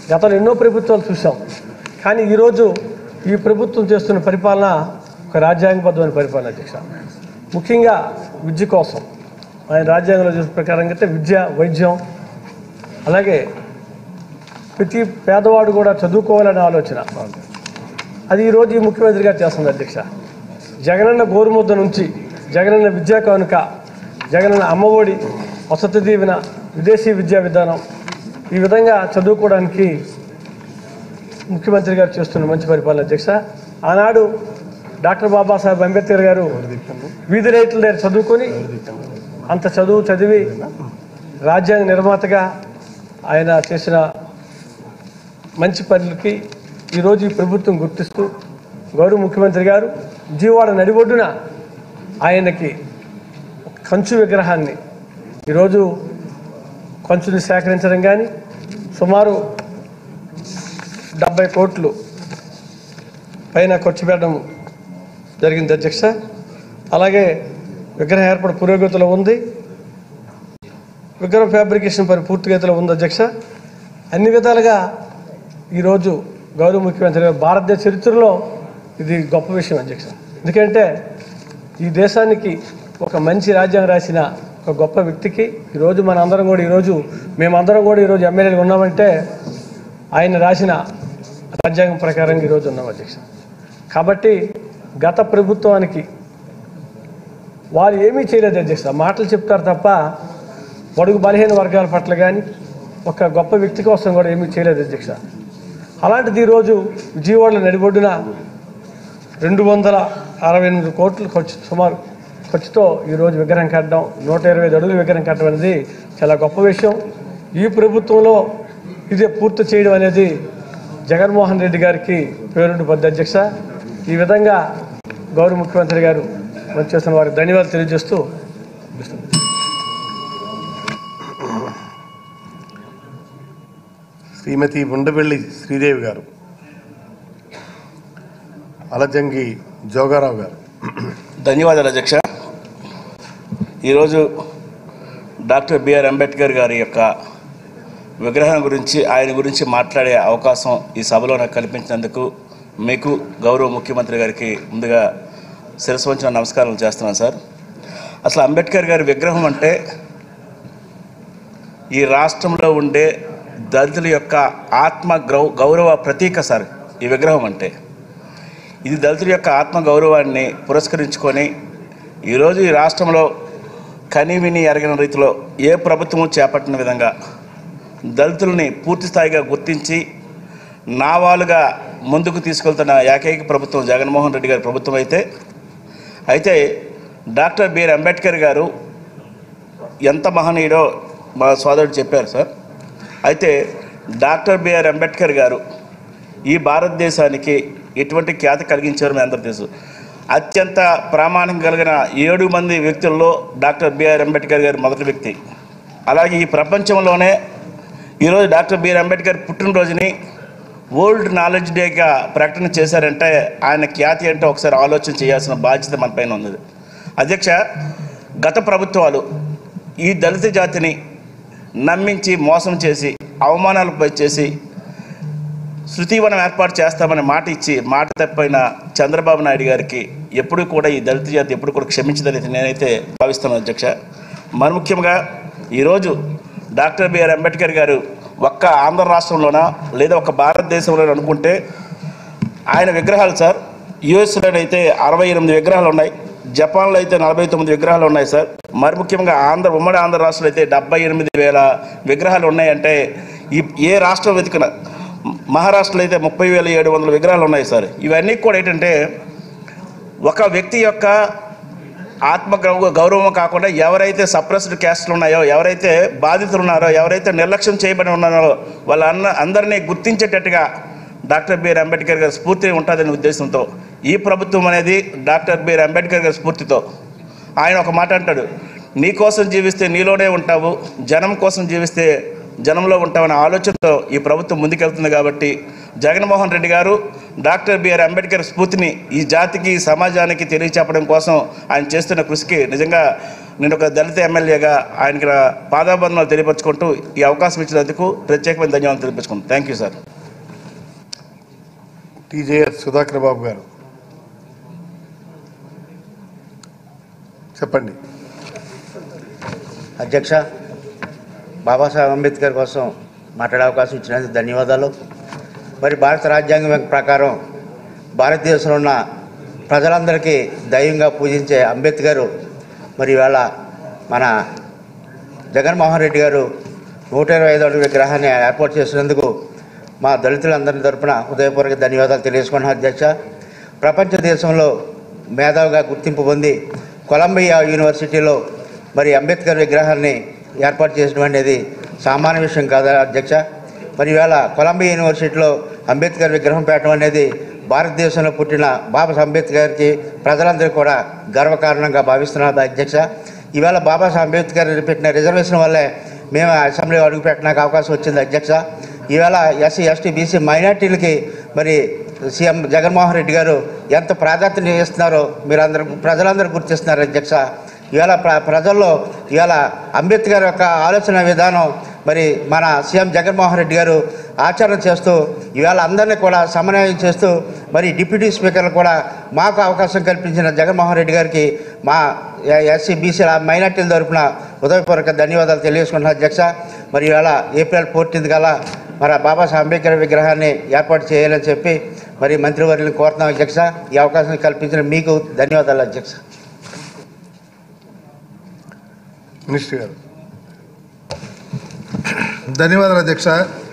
గతంలో ఎన్నో ప్రభుత్వాలు చూసాం కానీ ఈరోజు ఈ ప్రభుత్వం చేస్తున్న పరిపాలన ఒక రాజ్యాంగబద్ధమైన పరిపాలన అధ్యక్ష ముఖ్యంగా విద్య కోసం ఆయన రాజ్యాంగంలో చూసిన ప్రకారంగా అయితే విద్య వైద్యం అలాగే ప్రతి పేదవాడు కూడా చదువుకోవాలనే ఆలోచన అది ఈరోజు ఈ ముఖ్యమంత్రి గారు చేస్తుంది అధ్యక్ష జగనన్న గోరుముద్ద నుంచి జగనన్న విద్యా కానుక జగనన్న అమ్మఒడి వసతి దీవెన విదేశీ విద్యా విధానం ఈ విధంగా చదువుకోవడానికి ముఖ్యమంత్రి గారు చేస్తున్న మంచి పరిపాలన అధ్యక్ష ఆనాడు డాక్టర్ బాబాసాహెబ్ అంబేద్కర్ గారు వీధి రైతుల దగ్గర చదువుకొని అంత చదువు చదివి రాజ్యాంగ నిర్మాతగా ఆయన చేసిన మంచి పనులకి ఈరోజు ఈ ప్రభుత్వం గుర్తిస్తూ గౌరవ ముఖ్యమంత్రి గారు విజయవాడ నడిబొడ్డున ఆయనకి ఒక కంచు విగ్రహాన్ని ఈరోజు కంచుని సేకరించడం కానీ సుమారు డెబ్బై కోట్లు పైన ఖర్చు పెట్టడం జరిగింది అధ్యక్ష అలాగే విగ్రహం ఏర్పాటు పురోగతిలో ఉంది విగ్రహ ఫ్యాబ్రికేషన్ పని పూర్తిగతిలో ఉంది అధ్యక్ష అన్ని విధాలుగా ఈరోజు గౌరవ ముఖ్యమంత్రి గారు భారతదేశ చరిత్రలో ఇది గొప్ప విషయం అధ్యక్ష ఎందుకంటే ఈ దేశానికి ఒక మంచి రాజ్యాంగం రాసిన ఒక గొప్ప వ్యక్తికి ఈరోజు మన అందరం కూడా ఈరోజు మేమందరం కూడా ఈరోజు ఎమ్మెల్యేలు ఉన్నామంటే ఆయన రాసిన రాజ్యాంగం ప్రకారం ఈరోజు ఉన్నాం అధ్యక్ష కాబట్టి గత ప్రభుత్వానికి వారు ఏమీ చేయలేదు అధ్యక్ష మాటలు చెప్తారు తప్ప బడుగు బలహీన వర్గాల పట్ల కానీ ఒక గొప్ప వ్యక్తి కోసం కూడా ఏమీ చేయలేదు అధ్యక్ష అలాంటిది ఈరోజు విజయవాడలో నడిబొడ్డున రెండు వందల అరవై ఎనిమిది కోట్లు ఖర్చు సుమారు ఖర్చుతో ఈరోజు విగ్రహం కట్టడం నూట ఇరవై ఐదు అడుగులు విగ్రహం కట్టడం అనేది చాలా గొప్ప విషయం ఈ ప్రభుత్వంలో ఇదే పూర్తి చేయడం అనేది జగన్మోహన్ రెడ్డి గారికి పేరుండి పొద్దు అధ్యక్ష ఈ విధంగా గౌరవ ముఖ్యమంత్రి గారు మంచి చేస్తున్న వారికి ధన్యవాదాలు తెలియజేస్తూ శ్రీమతి ఉండవెల్లి శ్రీదేవి గారు అలజంగి జోగారావు గారు ధన్యవాదాలు అధ్యక్ష ఈరోజు డాక్టర్ బిఆర్ అంబేద్కర్ గారి యొక్క విగ్రహం గురించి ఆయన గురించి మాట్లాడే అవకాశం ఈ సభలో నాకు కల్పించినందుకు మీకు గౌరవ ముఖ్యమంత్రి గారికి ముందుగా శిరస్సు వంచిన నమస్కారం చేస్తున్నాను సార్ అసలు అంబేద్కర్ గారి విగ్రహం అంటే ఈ రాష్ట్రంలో ఉండే దళితుల యొక్క ఆత్మ గ్రౌ గౌరవ ప్రతీక సార్ ఈ విగ్రహం అంటే ఇది దళితుల యొక్క ఆత్మ గౌరవాన్ని పురస్కరించుకొని ఈరోజు ఈ రాష్ట్రంలో కనివిని ఎరగిన రీతిలో ఏ ప్రభుత్వము చేపట్టిన విధంగా దళితుల్ని పూర్తి స్థాయిగా గుర్తించి నావాలుగా ముందుకు తీసుకెళ్తున్న ఏకైక ప్రభుత్వం జగన్మోహన్ రెడ్డి గారి ప్రభుత్వం అయితే అయితే డాక్టర్ బిఆర్ అంబేద్కర్ గారు ఎంత మహనీయుడో మా సోదరుడు చెప్పారు సార్ అయితే డాక్టర్ బిఆర్ అంబేద్కర్ గారు ఈ భారతదేశానికి ఎటువంటి ఖ్యాతి కలిగించారు మీ అందరూ తెలుసు అత్యంత ప్రామాణికం కలిగిన ఏడు మంది వ్యక్తుల్లో డాక్టర్ బిఆర్ అంబేద్కర్ గారు మొదటి వ్యక్తి అలాగే ఈ ప్రపంచంలోనే ఈరోజు డాక్టర్ బిఆర్ అంబేద్కర్ పుట్టినరోజుని వరల్డ్ నాలెడ్జ్ డేగా ప్రకటన చేశారంటే ఆయన ఖ్యాతి అంటే ఒకసారి ఆలోచన చేయాల్సిన బాధ్యత మన పైన ఉంది అధ్యక్ష గత ప్రభుత్వాలు ఈ దళిత జాతిని నమ్మించి మోసం చేసి అవమానాలు చేసి శృతివనం ఏర్పాటు చేస్తామని మాట ఇచ్చి మాట తప్పైన చంద్రబాబు నాయుడు గారికి ఎప్పుడు కూడా ఈ దళిత జాతి ఎప్పుడు కూడా క్షమించదని నేనైతే భావిస్తున్నాను అధ్యక్ష మరి ముఖ్యంగా ఈరోజు డాక్టర్ బిఆర్ అంబేద్కర్ గారు ఒక్క ఆంధ్ర రాష్ట్రంలోనా లేదా ఒక భారతదేశంలోనే అనుకుంటే ఆయన విగ్రహాలు సార్ యుఎస్లో అయితే అరవై ఎనిమిది విగ్రహాలు ఉన్నాయి జపాన్లో అయితే నలభై తొమ్మిది విగ్రహాలు ఉన్నాయి సార్ మరి ముఖ్యంగా ఆంధ్ర ఉమ్మడి ఆంధ్ర రాష్ట్రంలో అయితే డెబ్బై ఎనిమిది వేల విగ్రహాలు ఉన్నాయంటే ఈ ఏ రాష్ట్రం వెతికిన మహారాష్ట్రలో అయితే ముప్పై వేల ఏడు వందల విగ్రహాలు ఉన్నాయి సార్ ఇవన్నీ కూడా ఏంటంటే ఒక వ్యక్తి యొక్క ఆత్మ గౌ- గౌరవం కాకుండా ఎవరైతే సప్రెస్డ్ క్యాస్ట్లు ఉన్నాయో ఎవరైతే బాధితులు ఉన్నారో ఎవరైతే నిర్లక్ష్యం చేయబడి ఉన్నారో వాళ్ళ అన్న అందరినీ గుర్తించేటట్టుగా డాక్టర్ బిఆర్ అంబేద్కర్ గారి స్ఫూర్తి ఉంటుందనే ఉద్దేశంతో ఈ ప్రభుత్వం అనేది డాక్టర్ బిఆర్ అంబేద్కర్ గారి స్ఫూర్తితో ఆయన ఒక మాట అంటాడు నీ కోసం జీవిస్తే నీలోనే ఉంటావు జనం కోసం జీవిస్తే జనంలో ఉంటామనే ఆలోచనతో ఈ ప్రభుత్వం ముందుకెళ్తుంది కాబట్టి జగన్మోహన్ రెడ్డి గారు డాక్టర్ బిఆర్ అంబేద్కర్ స్ఫూర్తిని ఈ జాతికి ఈ సమాజానికి తెలియచెప్పడం కోసం ఆయన చేస్తున్న కృషికి నిజంగా నేను ఒక దళిత ఎమ్మెల్యేగా ఆయనకి నా పాదాబంధనాలు తెలియపరచుకుంటూ ఈ అవకాశం ఇచ్చినందుకు ప్రత్యేకమైన ధన్యవాదాలు తెలియపరచుకుంటాను thank you sir TJS Sudhakar Babu garu చెప్పండి అధ్యక్ష బాబాసాహెబ్ అంబేద్కర్ కోసం మాట్లాడే అవకాశం ఇచ్చినందుకు ధన్యవాదాలు మరి భారత రాజ్యాంగం ప్రకారం భారతదేశంలో ఉన్న ప్రజలందరికీ దైవంగా పూజించే అంబేద్కర్ మరి ఇవాళ మన జగన్మోహన్ రెడ్డి గారు నూట ఇరవై ఐదు అడుగుల విగ్రహాన్ని ఏర్పాటు చేసినందుకు మా దళితులందరి తరపున హృదయపూర్వక ధన్యవాదాలు తెలియజేసుకున్నాను అధ్యక్ష ప్రపంచ దేశంలో మేధావిగా గుర్తింపు పొంది కొలంబియా యూనివర్సిటీలో మరి అంబేద్కర్ విగ్రహాన్ని ఏర్పాటు చేయడం అనేది సామాన్య విషయం కాదా అధ్యక్ష మరి ఈవేళ కొలంబియా యూనివర్సిటీలో అంబేద్కర్ విగ్రహం పెట్టడం అనేది భారతదేశంలో పుట్టిన బాబాసాహెబ్ అంబేద్కర్కి ప్రజలందరూ కూడా గర్వకారణంగా భావిస్తున్నారు అధ్యక్ష ఈవేళ బాబాసాహెబ్ అంబేద్కర్ పెట్టిన రిజర్వేషన్ వల్లే మేము అసెంబ్లీ అడుగు పెట్టడానికి అవకాశం వచ్చింది అధ్యక్ష ఈవేళ ఎస్సీ ఎస్టీ బీసీ మైనార్టీలకి మరి సీఎం జగన్మోహన్ రెడ్డి గారు ఎంత ప్రాధాన్యత ఇస్తున్నారో మీరందరూ ప్రజలందరూ గుర్తిస్తున్నారు అధ్యక్ష ఇవాళ ప్ర ప్రజల్లో ఇవాళ అంబేద్కర్ యొక్క ఆలోచన విధానం మరి మన సీఎం జగన్మోహన్ రెడ్డి గారు ఆచరణ చేస్తూ ఇవాళ అందరినీ కూడా సమన్వయం చేస్తూ మరి డిప్యూటీ స్పీకర్లు కూడా మాకు అవకాశం కల్పించిన జగన్మోహన్ రెడ్డి గారికి మా ఎస్సీ బీసీల మైనార్టీల తరఫున హృదయపూర్వక ధన్యవాదాలు తెలియజేసుకుంటున్నాను అధ్యక్ష మరి ఇవాళ ఏప్రిల్ ఫోర్టీన్త్ కల్లా మరి బాబాసాహెబ్ అంబేద్కర్ విగ్రహాన్ని ఏర్పాటు చేయాలని చెప్పి మరి మంత్రివర్యులను కోరుతున్నాం అధ్యక్ష ఈ అవకాశం కల్పించిన మీకు ధన్యవాదాలు అధ్యక్ష మినిస్టర్ గారు ధన్యవాదాలు అధ్యక్ష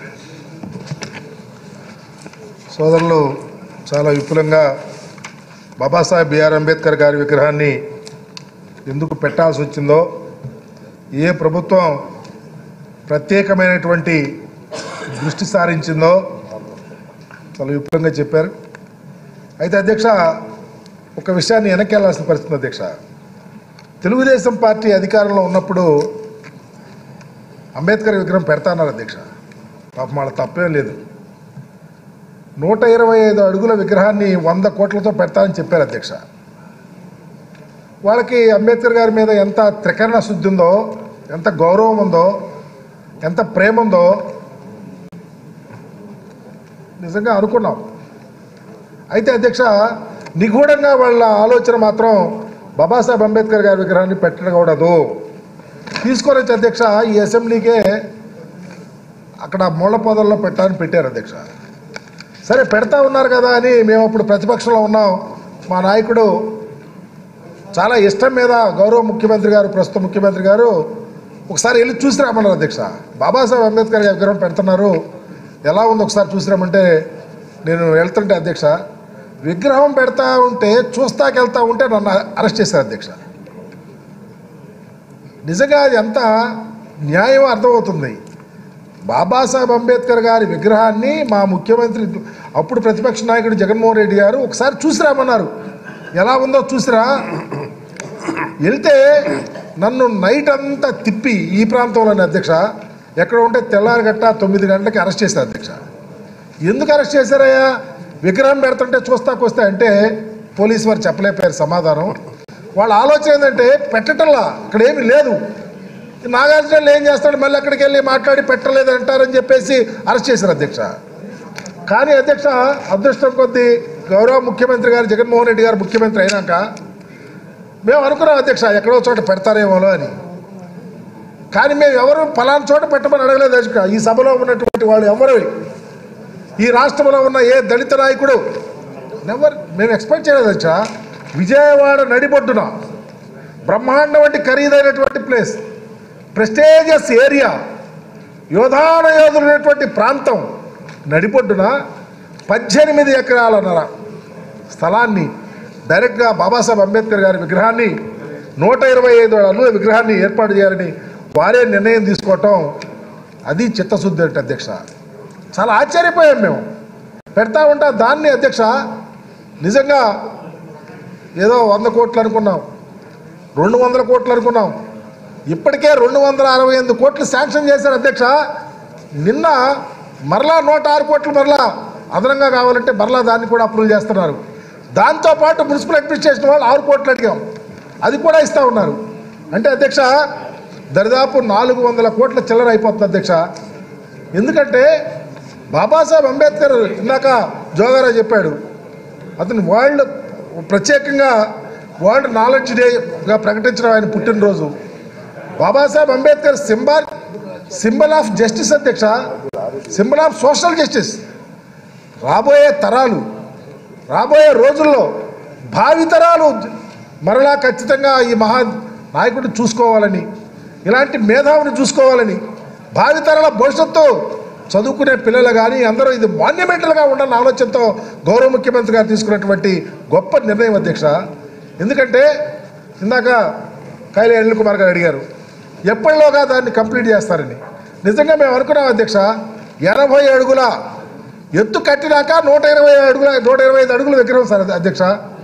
సోదరులు చాలా విపులంగా బాబాసాహెబ్ బిఆర్ అంబేద్కర్ గారి విగ్రహాన్ని ఎందుకు పెట్టాల్సి వచ్చిందో ఏ ప్రభుత్వం ప్రత్యేకమైనటువంటి దృష్టి సారించిందో చాలా విపులంగా చెప్పారు అయితే అధ్యక్ష ఒక విషయాన్ని వెనక్కి వెళ్ళాల్సిన పరిస్థితి అధ్యక్ష తెలుగుదేశం పార్టీ అధికారంలో ఉన్నప్పుడు అంబేద్కర్ విగ్రహం పెడతాన్నారు అధ్యక్ష పాపం వాళ్ళ తప్పేం లేదు నూట ఇరవై ఐదు అడుగుల విగ్రహాన్ని వంద కోట్లతో పెడతానని చెప్పారు అధ్యక్ష వాళ్ళకి అంబేద్కర్ గారి మీద ఎంత త్రికరణ శుద్ధి ఉందో ఎంత గౌరవం ఉందో ఎంత ప్రేమ ఉందో నిజంగా అనుకున్నాం అయితే అధ్యక్ష నిగూఢంగా వాళ్ళ ఆలోచన మాత్రం బాబాసాహెబ్ అంబేద్కర్ గారి విగ్రహాన్ని పెట్టకూడదు తీసుకొని వచ్చి అధ్యక్ష ఈ అసెంబ్లీకే అక్కడ మూల పొదల్లో పెట్టాలని పెట్టారు అధ్యక్ష సరే పెడతా ఉన్నారు కదా అని మేము అప్పుడు ప్రతిపక్షంలో ఉన్నాం మా నాయకుడు చాలా ఇష్టం మీద గౌరవ ముఖ్యమంత్రి గారు ప్రస్తుత ముఖ్యమంత్రి గారు ఒకసారి వెళ్ళి చూసి రామన్నారు అధ్యక్ష బాబాసాహెబ్ అంబేద్కర్ గారి విగ్రహం పెడుతున్నారు ఎలా ఉంది ఒకసారి చూసి రమ్మంటే నేను వెళ్తుంటే అధ్యక్ష విగ్రహం పెడతా ఉంటే చూస్తాకి వెళ్తా ఉంటే నన్ను అరెస్ట్ చేశారు అధ్యక్ష నిజంగా అది ఎంత న్యాయం అర్థమవుతుంది బాబాసాహెబ్ అంబేద్కర్ గారి విగ్రహాన్ని మా ముఖ్యమంత్రి అప్పుడు ప్రతిపక్ష నాయకుడు జగన్మోహన్ రెడ్డి గారు ఒకసారి చూసి రామన్నారు ఎలా ఉందో చూసిరా వెళ్తే నన్ను నైట్ అంతా తిప్పి ఈ ప్రాంతంలోని అధ్యక్ష ఎక్కడ ఉంటే తెల్లారగట్ట తొమ్మిది గంటలకి అరెస్ట్ చేశారు అధ్యక్ష ఎందుకు అరెస్ట్ చేశారయ్యా విగ్రహం పెడుతుంటే చూస్తాకొస్తే అంటే పోలీసు వారు చెప్పలేకపోయారు సమాధానం వాళ్ళ ఆలోచన ఏంటంటే పెట్టటంలా ఇక్కడ ఏమీ లేదు నాగార్జున ఏం చేస్తాడు మళ్ళీ అక్కడికి వెళ్ళి మాట్లాడి పెట్టలేదు అంటారని చెప్పేసి అరెస్ట్ చేశారు అధ్యక్ష కానీ అధ్యక్ష అదృష్టం కొద్దీ గౌరవ ముఖ్యమంత్రి గారు జగన్మోహన్ రెడ్డి గారు ముఖ్యమంత్రి అయినాక మేము అనుకున్నాం అధ్యక్ష ఎక్కడో చోట పెడతారేమోలో అని కానీ మేము ఎవరు ఫలానా చోట పెట్టమని అడగలేదు అధ్యక్ష ఈ సభలో ఉన్నటువంటి వాళ్ళు ఎవరు ఈ రాష్ట్రంలో ఉన్న ఏ దళిత నాయకుడు నెవర్ మేము ఎక్స్పెక్ట్ చేయలేదు అధ్యక్ష విజయవాడ నడిబొడ్డున బ్రహ్మాండం వంటి ఖరీదైనటువంటి ప్లేస్ ప్రెస్టేజియస్ ఏరియా యోధాన యోధులు ఉన్నటువంటి ప్రాంతం నడిపొడ్డున పద్దెనిమిది ఎకరాలన్నర స్థలాన్ని డైరెక్ట్గా బాబాసాహెబ్ అంబేద్కర్ గారి విగ్రహాన్ని నూట ఇరవై ఐదు అడుగుల విగ్రహాన్ని ఏర్పాటు చేయాలని వారే నిర్ణయం తీసుకోవటం అది చిత్తశుద్ధి అంటే అధ్యక్ష చాలా ఆశ్చర్యపోయాం మేము పెడతా ఉంటా దాన్ని అధ్యక్ష నిజంగా ఏదో వంద కోట్లు అనుకున్నాం రెండు వందల కోట్లు అనుకున్నాం ఇప్పటికే రెండు వందల అరవై ఎనిమిది కోట్లు శాంక్షన్ చేశారు అధ్యక్ష నిన్న మరలా నూట ఆరు కోట్లు మరలా అదనంగా కావాలంటే మరలా దాన్ని కూడా అప్రూవల్ చేస్తున్నారు దాంతోపాటు మున్సిపల్ అడ్మినిస్ట్రేషన్ వాళ్ళు ఆరు కోట్లు అడిగాం అది కూడా ఇస్తూ ఉన్నారు అంటే అధ్యక్ష దరిదాపు నాలుగు వందల కోట్ల చిల్లర అయిపోతుంది అధ్యక్ష ఎందుకంటే బాబాసాహెబ్ అంబేద్కర్ ఇందాక జోగారా చెప్పాడు అతను వరల్డ్ ప్రత్యేకంగా వరల్డ్ నాలెడ్జ్ డేగా ప్రకటించడం ఆయన పుట్టినరోజు Babasaheb Ambedkar symbol symbol of justice అధ్యక్ష సింబల్ ఆఫ్ సోషల్ జస్టిస్ రాబోయే తరాలు రాబోయే రోజుల్లో భావితరాలు మరలా ఖచ్చితంగా ఈ మహా నాయకుడిని చూసుకోవాలని ఇలాంటి మేధావిని చూసుకోవాలని భావితరాల భవిష్యత్తు చదువుకునే పిల్లలు కానీ అందరూ ఇది మాన్యుమెంటల్గా ఉండాలన్న ఆలోచనతో గౌరవ ముఖ్యమంత్రి గారు తీసుకున్నటువంటి గొప్ప నిర్ణయం అధ్యక్ష ఎందుకంటే ఇందాక కైలే అనిల్ కుమార్ గారు అడిగారు ఎప్పటిలోగా దాన్ని కంప్లీట్ చేస్తారని నిజంగా మేము అనుకున్నాం అధ్యక్ష ఎనభై అడుగుల ఎత్తు కట్టినాక నూట ఇరవై అడుగుల నూట ఇరవై ఐదు అడుగులు విగ్రహం సార్ అధ్యక్ష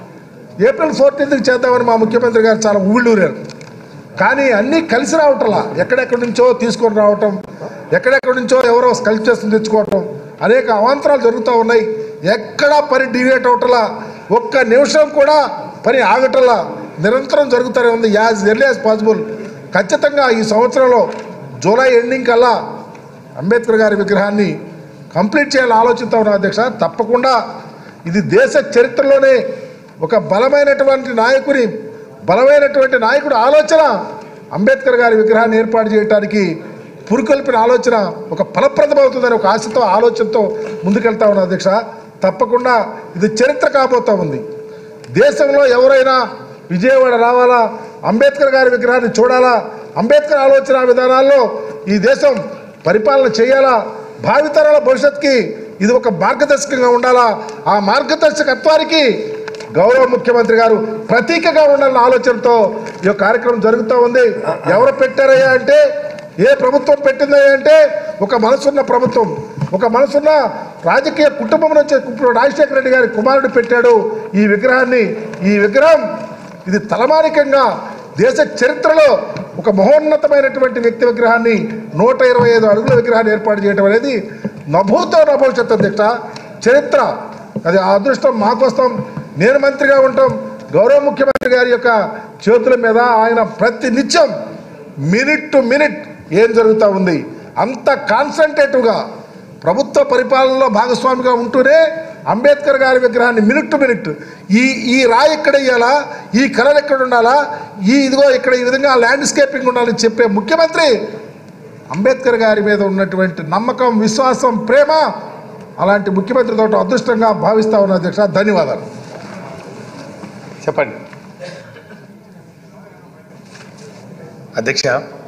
ఏప్రిల్ ఫోర్టీన్త్కి చేద్దామని మా ముఖ్యమంత్రి గారు చాలా ఊళ్ళూరారు కానీ అన్నీ కలిసి రావటంలా ఎక్కడెక్కడి నుంచో తీసుకొని రావటం ఎక్కడెక్కడి నుంచో ఎవరో స్కల్ప్చర్స్ తెచ్చుకోవటం అనేక అవాంతరాలు జరుగుతూ ఉన్నాయి ఎక్కడా పని డివేట్ అవటంలా ఒక్క నిమిషం కూడా పని ఆగటంలా నిరంతరం జరుగుతూనే ఉంది యాజ్ ఎర్లీ యాజ్ పాసిబుల్ ఖచ్చితంగా ఈ సంవత్సరంలో జూలై ఎండింగ్ కల్లా అంబేద్కర్ గారి విగ్రహాన్ని కంప్లీట్ చేయాలని ఆలోచిస్తా ఉన్నాం అధ్యక్ష తప్పకుండా ఇది దేశ చరిత్రలోనే ఒక బలమైనటువంటి నాయకుని బలమైనటువంటి నాయకుడు ఆలోచన అంబేద్కర్ గారి విగ్రహాన్ని ఏర్పాటు చేయడానికి పురుకొల్పిన ఆలోచన ఒక ఫలప్రదమవుతుందని ఒక ఆశతో ఆలోచనతో ముందుకెళ్తా ఉన్నాం అధ్యక్ష తప్పకుండా ఇది చరిత్ర కాబోతా ఉంది దేశంలో ఎవరైనా విజయవాడ రావాలా అంబేద్కర్ గారి విగ్రహాన్ని చూడాలా అంబేద్కర్ ఆలోచన విధానాల్లో ఈ దేశం పరిపాలన చేయాలా భావితరాల భవిష్యత్తుకి ఇది ఒక మార్గదర్శకంగా ఉండాలా ఆ మార్గదర్శకత్వానికి గౌరవ ముఖ్యమంత్రి గారు ప్రతీకగా ఉండాలన్న ఆలోచనతో ఈ యొక్క కార్యక్రమం జరుగుతూ ఉంది ఎవరు పెట్టారయ్యా అంటే ఏ ప్రభుత్వం పెట్టిందయ్యా అంటే ఒక మనసున్న ప్రభుత్వం ఒక మనసున్న రాజకీయ కుటుంబం నుంచి ఇప్పుడు రాజశేఖర రెడ్డి గారి కుమారుడు పెట్టాడు ఈ విగ్రహాన్ని ఈ విగ్రహం ఇది తలమానికంగా దేశ చరిత్రలో ఒక మహోన్నతమైనటువంటి వ్యక్తి విగ్రహాన్ని నూట ఇరవై ఐదు అడుగుల విగ్రహాన్ని ఏర్పాటు చేయడం అనేది నభూతో నభవిష్యత్ అధ్యక్ష చరిత్ర అది ఆ అదృష్టం మాకోసం నేను మంత్రిగా ఉంటాం గౌరవ ముఖ్యమంత్రి గారి యొక్క చేతుల మీద ఆయన ప్రతి నిత్యం మినిట్ టు మినిట్ ఏం జరుగుతూ ఉంది అంత కాన్సన్ట్రేటివ్గా ప్రభుత్వ పరిపాలనలో భాగస్వామిగా ఉంటూనే అంబేద్కర్ గారి విగ్రహాన్ని మినిట్ టు మినిట్ ఈ ఈ రాయి ఎక్కడ వేయాలా ఈ కలర్ ఎక్కడ ఉండాలా ఈ ఇదిగో ఇక్కడ ఈ విధంగా ల్యాండ్స్కేపింగ్ ఉండాలని చెప్పే ముఖ్యమంత్రి అంబేద్కర్ గారి మీద ఉన్నటువంటి నమ్మకం విశ్వాసం ప్రేమ అలాంటి ముఖ్యమంత్రితో అదృష్టంగా భావిస్తా ఉన్న అధ్యక్ష ధన్యవాదాలు చెప్పండి అధ్యక్ష